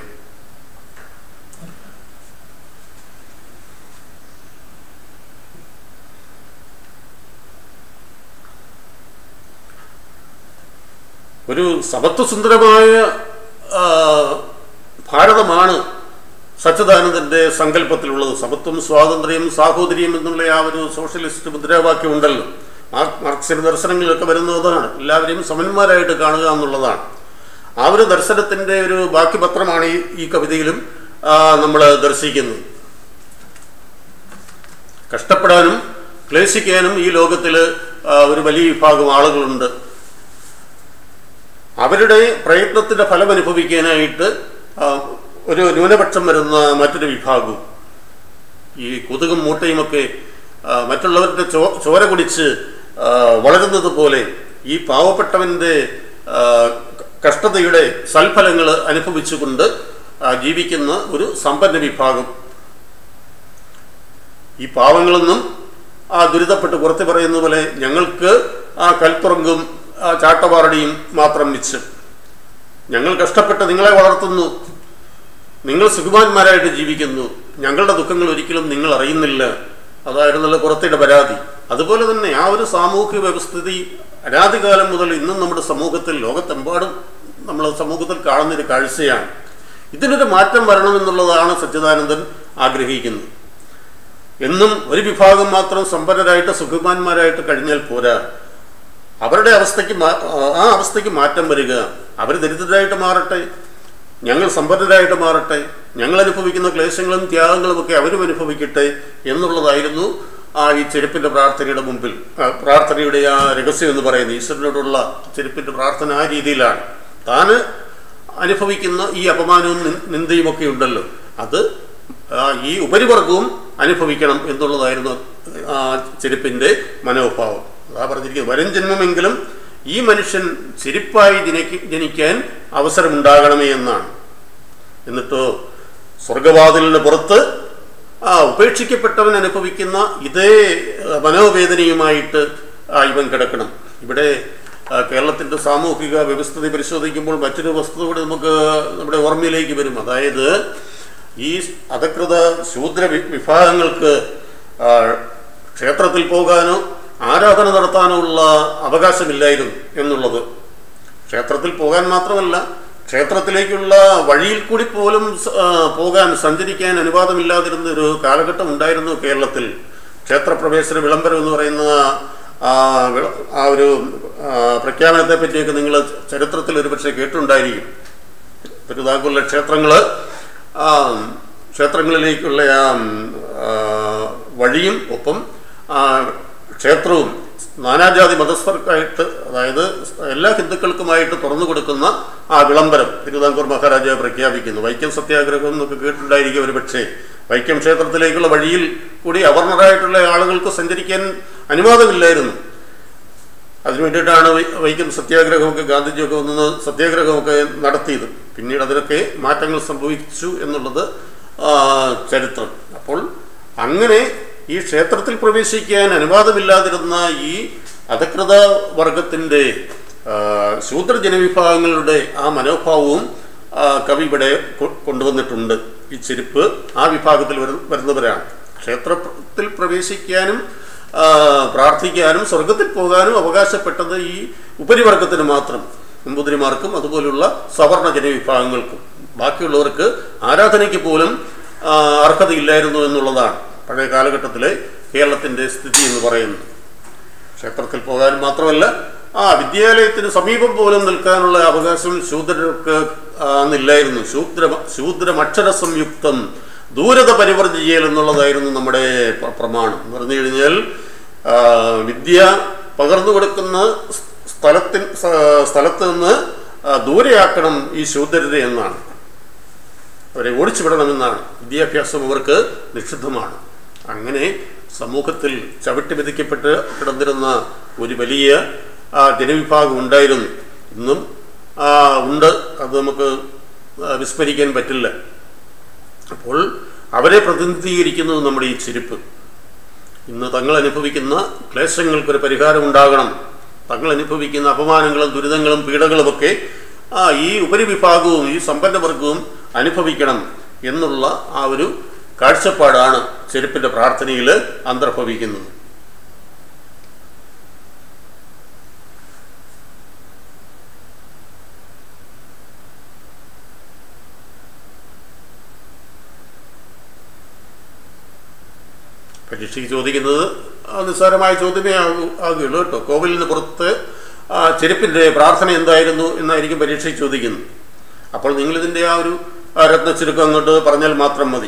ഒരു സമത്വസുന്ദരമായ ആ, ഭാരതമാണ് സച്ചിദാനന്ദന്റെ സങ്കല്പത്തിലുള്ളത് സമത്വം സ്വാതന്ത്ര്യം സാഹോദര്യം എന്നുള്ള ആ ഒരു സോഷ്യലിസ്റ്റ് മുദ്രാവാക്യം ഉണ്ടല്ലോ മാർ- മാർക്സിന്റെ ദർശനങ്ങളിലൊക്കെ വരുന്നതാണ് എല്ലാവരെയും സമന്മാരായിട്ട് കാണുക എന്നുള്ളതാണ് ആ ഒരു ദർശനത്തിന്റെ ഒരു ബാക്കി പത്രമാണ് ഈ ഈ കവിതയിലും നമ്മൾ ദർശിക്കുന്നത് കഷ്ടപ്പെടാനും ക്ലേശിക്കാനും ഈ ലോകത്തിൽ ഒരു വലിയ വിഭാഗം ആളുകളുണ്ട് അവരുടെ പ്രയത്നത്തിന്റെ ഫലം അനുഭവിക്കാനായിട്ട് ആ, ഒരു ന്യൂനപക്ഷം വരുന്ന മറ്റൊരു വിഭാഗവും ഈ കൊതുകും മൂട്ടയുമൊക്കെ ആ, മറ്റുള്ളവരുടെ ചോ ചോര കുടിച്ച് ആ, വളരുന്നത് പോലെ ഈ പാവപ്പെട്ടവന്റെ ആ, കഷ്ടതയുടെ സൽഫലങ്ങൾ അനുഭവിച്ചുകൊണ്ട് ആ, ജീവിക്കുന്ന ഒരു സമ്പന്ന വിഭാഗം ഈ പാവങ്ങളൊന്നും ആ ദുരിതപ്പെട്ട് പുറത്തു പറയുന്ന പോലെ ഞങ്ങൾക്ക് ആ കൽപ്പുറങ്കും ആ ചാട്ടവാറടിയും മാത്രം മിച്ചം ഞങ്ങൾ കഷ്ടപ്പെട്ട് നിങ്ങളെ വളർത്തുന്നു നിങ്ങൾ സുഖമാന്മാരായിട്ട് ജീവിക്കുന്നു ഞങ്ങളുടെ ദുഃഖങ്ങൾ ഒരിക്കലും നിങ്ങൾ അറിയുന്നില്ല അതായിരുന്നല്ലോ പുറത്തിയുടെ പരാതി അതുപോലെ തന്നെ ആ ഒരു സാമൂഹിക വ്യവസ്ഥിതി അനാദികാലം മുതൽ ഇന്നും നമ്മുടെ സമൂഹത്തിൽ ലോകത്തെമ്പാടും നമ്മൾ സമൂഹത്തിൽ കാണുന്നൊരു കാഴ്ചയാണ് ഇതിനൊരു മാറ്റം വരണമെന്നുള്ളതാണ് സച്ചിദാനന്ദൻ ആഗ്രഹിക്കുന്നത് എന്നും ഒരു വിഭാഗം മാത്രം സമ്പന്നരായിട്ട് സുഖമാന്മാരായിട്ട് കഴിഞ്ഞാൽ പോരാ അവരുടെ അവസ്ഥയ്ക്ക് മാ- ആ അവസ്ഥയ്ക്ക് മാറ്റം വരിക അവർ ദരിദ്രരായിട്ട് മാറട്ടെ ഞങ്ങൾ സമ്പന്നരായിട്ട് മാറട്ടെ ഞങ്ങൾ അനുഭവിക്കുന്ന ക്ലേശങ്ങളും ത്യാഗങ്ങളും ഒക്കെ അവരും അനുഭവിക്കട്ടെ എന്നുള്ളതായിരുന്നു ആ ഈ ചെരുപ്പിന്റെ പ്രാർത്ഥനയുടെ മുമ്പിൽ ആ, പ്രാർത്ഥനയുടെ ആ രഹസ്യം എന്ന് പറയുന്നത് ഈശ്വരനോടുള്ള ചെരുപ്പിന്റെ പ്രാർത്ഥന ആ രീതിയിലാണ് താന് അനുഭവിക്കുന്ന ഈ അപമാനവും നിൻ- നിന്ദയും ഒക്കെ ഉണ്ടല്ലോ അത് ആ, ഈ ഉപരിവർഗവും അനുഭവിക്കണം എന്നുള്ളതായിരുന്നു ആ ചെരുപ്പിന്റെ മനോഭാവം അതാ പറഞ്ഞിരിക്കുന്നത് വരും ജന്മമെങ്കിലും ഈ മനുഷ്യൻ ചെരുപ്പായി ജനിക്ക ജനിക്കാൻ അവസരമുണ്ടാകണമേ എന്നാണ് എന്നിട്ടോ സ്വർഗവാതിലിന് പുറത്ത് ആ ഉപേക്ഷിക്കപ്പെട്ടവൻ അനുഭവിക്കുന്ന ഇതേ ആ, മനോവേദനയുമായിട്ട് ആ, ഇവൻ കിടക്കണം ഇവിടെ ആ, കേരളത്തിന്റെ സാമൂഹിക വ്യവസ്ഥിതി പരിശോധിക്കുമ്പോൾ മറ്റൊരു വസ്തുത കൂടി നമുക്ക് നമ്മുടെ ഓർമ്മയിലേക്ക് വരും അതായത് ഈ അധകൃത ശൂദ്ര വി- വിഭാഗങ്ങൾക്ക് ആ, ക്ഷേത്രത്തിൽ പോകാനോ ആരാധന നടത്താനുള്ള അവകാശമില്ലായിരുന്നു എന്നുള്ളത് ക്ഷേത്രത്തിൽ പോകാൻ മാത്രമല്ല ക്ഷേത്രത്തിലേക്കുള്ള വഴിയിൽ കൂടി പോലും സ- ആ, പോകാൻ സഞ്ചരിക്കാൻ അനുവാദമില്ലാതിരുന്ന ഒരു കാലഘട്ടം ഉണ്ടായിരുന്നു കേരളത്തിൽ ക്ഷേത്രപ്രവേശന വിളംബരം എന്ന് പറയുന്ന ആ, വിള- ആ ഒരു ആ, പ്രഖ്യാപനത്തെ പറ്റിയൊക്കെ നിങ്ങൾ ചരിത്രത്തിൽ ഒരുപക്ഷെ കേട്ടിട്ടുണ്ടായിരിക്കും തിരുവിതാംകൂറിലെ ക്ഷേത്രങ്ങൾ ക്ഷേത്രങ്ങളിലേക്കുള്ള ആ, ആ, വഴിയും ഒപ്പം ആ, ക്ഷേത്രവും നാനാജാതി മതസ്ഥർക്കായിട്ട് അതായത് എല്ലാ ഹിന്ദുക്കൾക്കുമായിട്ട് തുറന്നു കൊടുക്കുന്ന ആ വിളംബരം തിരുവിതാംകൂർ മഹാരാജാവ് പ്രഖ്യാപിക്കുന്നു വൈക്കം സത്യാഗ്രഹം എന്നൊക്കെ കേട്ടിട്ടുണ്ടായിരിക്കും ഒരു പക്ഷേ വൈക്കം ക്ഷേത്രത്തിലേക്കുള്ള വഴിയിൽ കൂടി അവർണരായിട്ടുള്ള ആളുകൾക്ക് സഞ്ചരിക്കാൻ അനുവാദമില്ലായിരുന്നു അതിനു വേണ്ടിയിട്ടാണ് വൈ- വൈക്കം സത്യാഗ്രഹമൊക്കെ ഗാന്ധിജിയൊക്കെ വന്ന് സത്യാഗ്രഹമൊക്കെ നടത്തിയത് പിന്നീട് അതിനൊക്കെ മാറ്റങ്ങൾ സംഭവിച്ചു എന്നുള്ളത് ആ, ചരിത്രം അപ്പോൾ അങ്ങനെ ഈ ക്ഷേത്രത്തിൽ പ്രവേശിക്കാൻ അനുവാദമില്ലാതിരുന്ന ഈ അധകൃത വർഗത്തിൻ്റെ ആ, ശൂദ്ര ജനവിഭാഗങ്ങളുടെ ആ മനോഭാവവും ആ, കവി ഇവിടെ കൊ- കൊണ്ടുവന്നിട്ടുണ്ട് ഈ ചെരുപ്പ് ആ വിഭാഗത്തിൽ വരു- വരുന്നവരാണ് ക്ഷേത്രത്തിൽ പ്രവേശിക്കാനും ആ, പ്രാർത്ഥിക്കാനും സ്വർഗത്തിൽ പോകാനും അവകാശപ്പെട്ടത് ഈ ഉപരിവർഗത്തിന് മാത്രം നമ്പൂതിരിമാർക്കും അതുപോലുള്ള സവർണ ജനവിഭാഗങ്ങൾക്കും ബാക്കിയുള്ളവർക്ക് ആരാധനയ്ക്ക് പോലും ആ, അർഹതയില്ലായിരുന്നു എന്നുള്ളതാണ് പഴയ കാലഘട്ടത്തിലെ കേരളത്തിൻ്റെ സ്ഥിതി എന്ന് പറയുന്നത് ക്ഷേത്രത്തിൽ പോകാൻ മാത്രമല്ല ആ വിദ്യാലയത്തിന് സമീപം പോലും നിൽക്കാനുള്ള അവകാശം ശൂദ്രർക്ക് ആ, അന്നില്ലായിരുന്നു ശൂദ്ര ശൂദ്രമക്ഷര സംയുക്തം ദൂരത പരിവർജിയൽ എന്നുള്ളതായിരുന്നു നമ്മുടെ പ്ര- പ്രമാണം എന്ന് പറഞ്ഞു കഴിഞ്ഞാൽ ആ, വിദ്യ പകർന്നു കൊടുക്കുന്ന സ്- സ്ഥലത്തിൻ സ- സ്ഥലത്ത് നിന്ന് ആ, ദൂരെയാക്കണം ഈ ശൂദ്രരെ എന്നാണ് അവരെ ഓടിച്ചു വിടണമെന്നാണ് വിദ്യാഭ്യാസം അവർക്ക് നിഷിദ്ധമാണ് അങ്ങനെ സമൂഹത്തിൽ ചവിട്ടി മെതിക്കപ്പെട്ട് കിടന്നിരുന്ന ഒരു വലിയ ആ, ജനവിഭാഗം ഉണ്ടായിരുന്നു ഇന്നും ആ, ഉണ്ട് അത് നമുക്ക് ആ, വിസ്മരിക്കാൻ പറ്റില്ല അപ്പോൾ അവരെ പ്രതിനിധീകരിക്കുന്നത് നമ്മുടെ ഈ ചെരുപ്പ് ഇന്ന് തങ്ങൾ അനുഭവിക്കുന്ന ക്ലേശങ്ങൾക്കൊരു പരിഹാരം ഉണ്ടാകണം തങ്ങൾ അനുഭവിക്കുന്ന അപമാനങ്ങളും ദുരിതങ്ങളും പീഡകളുമൊക്കെ ആ ഈ ഉപരിവിഭാഗവും ഈ സമ്പന്നവർഗവും അനുഭവിക്കണം എന്നുള്ള ആ ഒരു കാഴ്ചപ്പാടാണ് ചെരുപ്പിൻ്റെ പ്രാർത്ഥനയിൽ അന്തർഭവിക്കുന്നത് പരീക്ഷയ്ക്ക് ചോദിക്കുന്നത് ആ നിസ്സാരമായ ചോദ്യമേ ആകൂ ആകുകയുള്ളൂ കേട്ടോ കോവിലിന് പുറത്ത് ആ ചെരുപ്പിൻ്റെ പ്രാർത്ഥന എന്തായിരുന്നു എന്നായിരിക്കും പരീക്ഷയ്ക്ക് ചോദിക്കുന്നത് അപ്പോൾ നിങ്ങളിതിൻ്റെ ആ ഒരു ആ രത്നച്ചുരുക്കം അങ്ങോട്ട് പറഞ്ഞാൽ മാത്രം മതി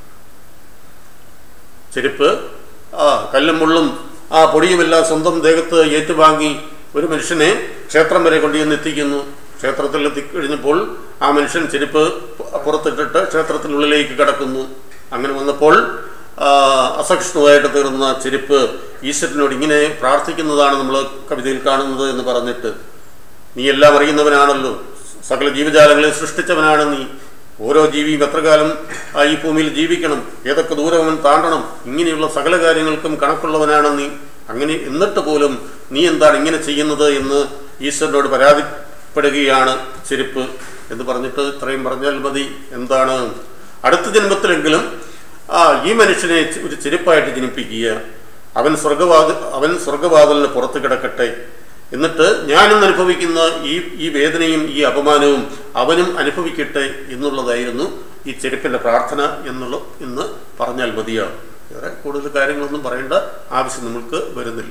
ചെരുപ്പ് ആ കല്ലും മുള്ളും ആ പൊടിയുമെല്ലാം സ്വന്തം ദേഹത്ത് ഏറ്റുവാങ്ങി ഒരു മനുഷ്യനെ ക്ഷേത്രം വരെ കൊണ്ടുചെന്ന് എത്തിക്കുന്നു ക്ഷേത്രത്തിൽ എത്തിക്കഴിഞ്ഞപ്പോൾ ആ മനുഷ്യൻ ചെരുപ്പ് പു- പുറത്തിട്ടിട്ട് ക്ഷേത്രത്തിനുള്ളിലേക്ക് കടക്കുന്നു അങ്ങനെ വന്നപ്പോൾ ആ, അസഹിഷ്ണുവായിട്ട് തീർന്ന ചെരുപ്പ് ഈശ്വരനോട് ഇങ്ങനെ പ്രാർത്ഥിക്കുന്നതാണ് നമ്മൾ കവിതയിൽ കാണുന്നത് എന്ന് പറഞ്ഞിട്ട് നീ എല്ലാം അറിയുന്നവനാണല്ലോ സകല ജീവജാലങ്ങളെ സൃഷ്ടിച്ചവനാണ് നീ ഓരോ ജീവിയും എത്ര കാലം ആ ഈ ഭൂമിയിൽ ജീവിക്കണം ഏതൊക്കെ ദൂരം അവൻ താണ്ടണം ഇങ്ങനെയുള്ള സകല കാര്യങ്ങൾക്കും കണക്കുള്ളവനാണ് നീ അങ്ങനെ എന്നിട്ട് പോലും നീ എന്താണ് ഇങ്ങനെ ചെയ്യുന്നത് എന്ന് ഈശ്വരനോട് പരാതിപ്പെടുകയാണ് ചെരുപ്പ് എന്ന് പറഞ്ഞിട്ട് ഇത്രയും പറഞ്ഞാൽ മതി എന്താണ് അടുത്ത ജന്മത്തിലെങ്കിലും ആ ഈ മനുഷ്യനെ ഒരു ചെരുപ്പായിട്ട് ജനിപ്പിക്കുക അവൻ സ്വർഗവാദ അവൻ സ്വർഗവാദലിന് പുറത്ത് കിടക്കട്ടെ എന്നിട്ട് ഞാനും അനുഭവിക്കുന്ന ഈ ഈ വേദനയും ഈ അപമാനവും അവനും അനുഭവിക്കട്ടെ എന്നുള്ളതായിരുന്നു ഈ ചെരുപ്പിൻ്റെ പ്രാർത്ഥന എന്നുള്ള എന്ന് പറഞ്ഞാൽ മതിയാവും വേറെ കൂടുതൽ കാര്യങ്ങളൊന്നും പറയേണ്ട ആവശ്യം നമുക്ക് വരുന്നില്ല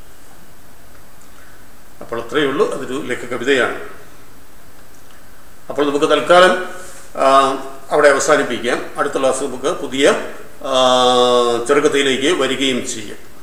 അപ്പോൾ അത്രയേ ഉള്ളൂ അതൊരു ലഘു കവിതയാണ് അപ്പോൾ നമുക്ക് തൽക്കാലം ആ, അവിടെ അവസാനിപ്പിക്കാം അടുത്ത ക്ലാസ് നമുക്ക് പുതിയ ആ, ചെറുകഥയിലേക്ക് വരികയും ചെയ്യാം